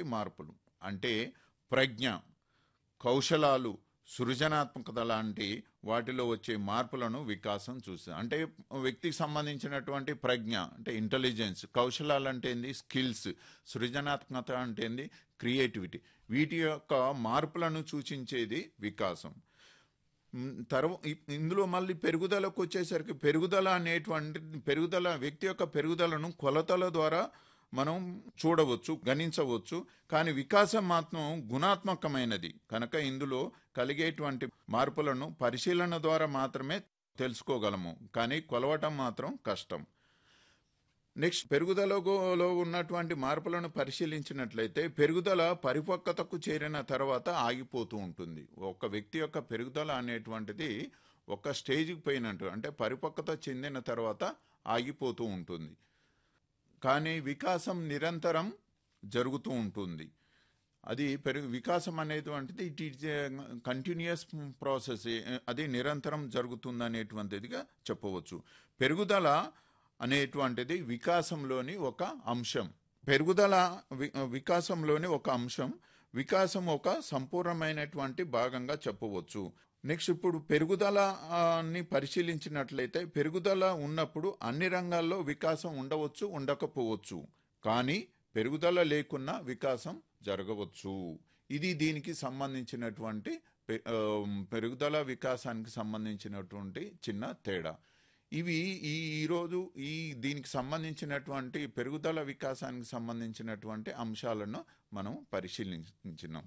మార్పులు అంటే ప్రజ్ఞ కౌశలాలు సృజనాత్మకత లాంటి వాటిలో వచ్చే మార్పులను వికాసం చూస్తుంది అంటే వ్యక్తికి సంబంధించినటువంటి ప్రజ్ఞ అంటే ఇంటెలిజెన్స్ కౌశలాలు అంటే ఏంది స్కిల్స్ సృజనాత్మకత అంటే ఏంది క్రియేటివిటీ వీటి యొక్క మార్పులను సూచించేది వికాసం తర్వాత ఇందులో మళ్ళీ పెరుగుదలకు వచ్చేసరికి పెరుగుదల అనేటువంటి పెరుగుదల వ్యక్తి యొక్క పెరుగుదలను కొలతల ద్వారా మనం చూడవచ్చు గణించవచ్చు కానీ వికాసం మాత్రం గుణాత్మకమైనది కనుక ఇందులో కలిగేటువంటి మార్పులను పరిశీలన ద్వారా మాత్రమే తెలుసుకోగలము కానీ కొలవటం మాత్రం కష్టం నెక్స్ట్ పెరుగుదలలో ఉన్నటువంటి మార్పులను పరిశీలించినట్లయితే పెరుగుదల పరిపక్వతకు చేరిన తర్వాత ఆగిపోతూ ఉంటుంది ఒక వ్యక్తి యొక్క పెరుగుదల అనేటువంటిది ఒక స్టేజ్కి పోయినట్టు అంటే పరిపక్వత చెందిన తర్వాత ఆగిపోతూ ఉంటుంది కానీ వికాసం నిరంతరం జరుగుతూ ఉంటుంది అది పెరుగు వికాసం అనేటువంటిది ఇట్ ఈజ్ కంటిన్యూస్ ప్రాసెస్ అది నిరంతరం జరుగుతుంది అనేటువంటిదిగా చెప్పవచ్చు పెరుగుదల అనేటువంటిది వికాసంలోని ఒక అంశం పెరుగుదల వికాసంలోని ఒక అంశం వికాసం ఒక సంపూర్ణమైనటువంటి భాగంగా చెప్పవచ్చు నెక్స్ట్ ఇప్పుడు పెరుగుదలని పరిశీలించినట్లయితే పెరుగుదల ఉన్నప్పుడు అన్ని రంగాల్లో వికాసం ఉండవచ్చు ఉండకపోవచ్చు కానీ పెరుగుదల లేకున్నా వికాసం జరగవచ్చు ఇది దీనికి సంబంధించినటువంటి పెరుగుదల వికాసానికి సంబంధించినటువంటి చిన్న తేడా ఇవి ఈ ఈరోజు ఈ దీనికి సంబంధించినటువంటి పెరుగుదల వికాసానికి సంబంధించినటువంటి అంశాలను మనం పరిశీలించినాం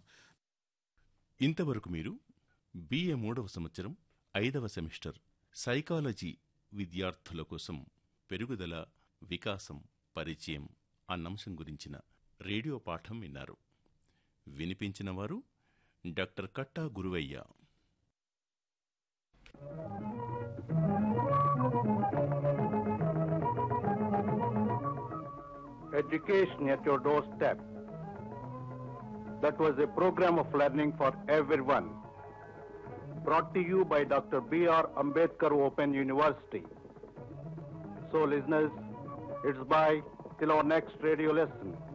ఇంతవరకు మీరు బిఏ మూడవ సంవత్సరం ఐదవ సెమిస్టర్ సైకాలజీ విద్యార్థుల కోసం పెరుగుదల వికాసం పరిచయం అన్నంశం గురించిన రేడియో పాఠం విన్నారు వినిపించిన వారు doctor Katta Guruvayya Education at your doorstep. That was a program of learning for everyone. Brought to you by Dr. B.R. Ambedkar Open University. So, listeners, it's bye till our next radio lesson.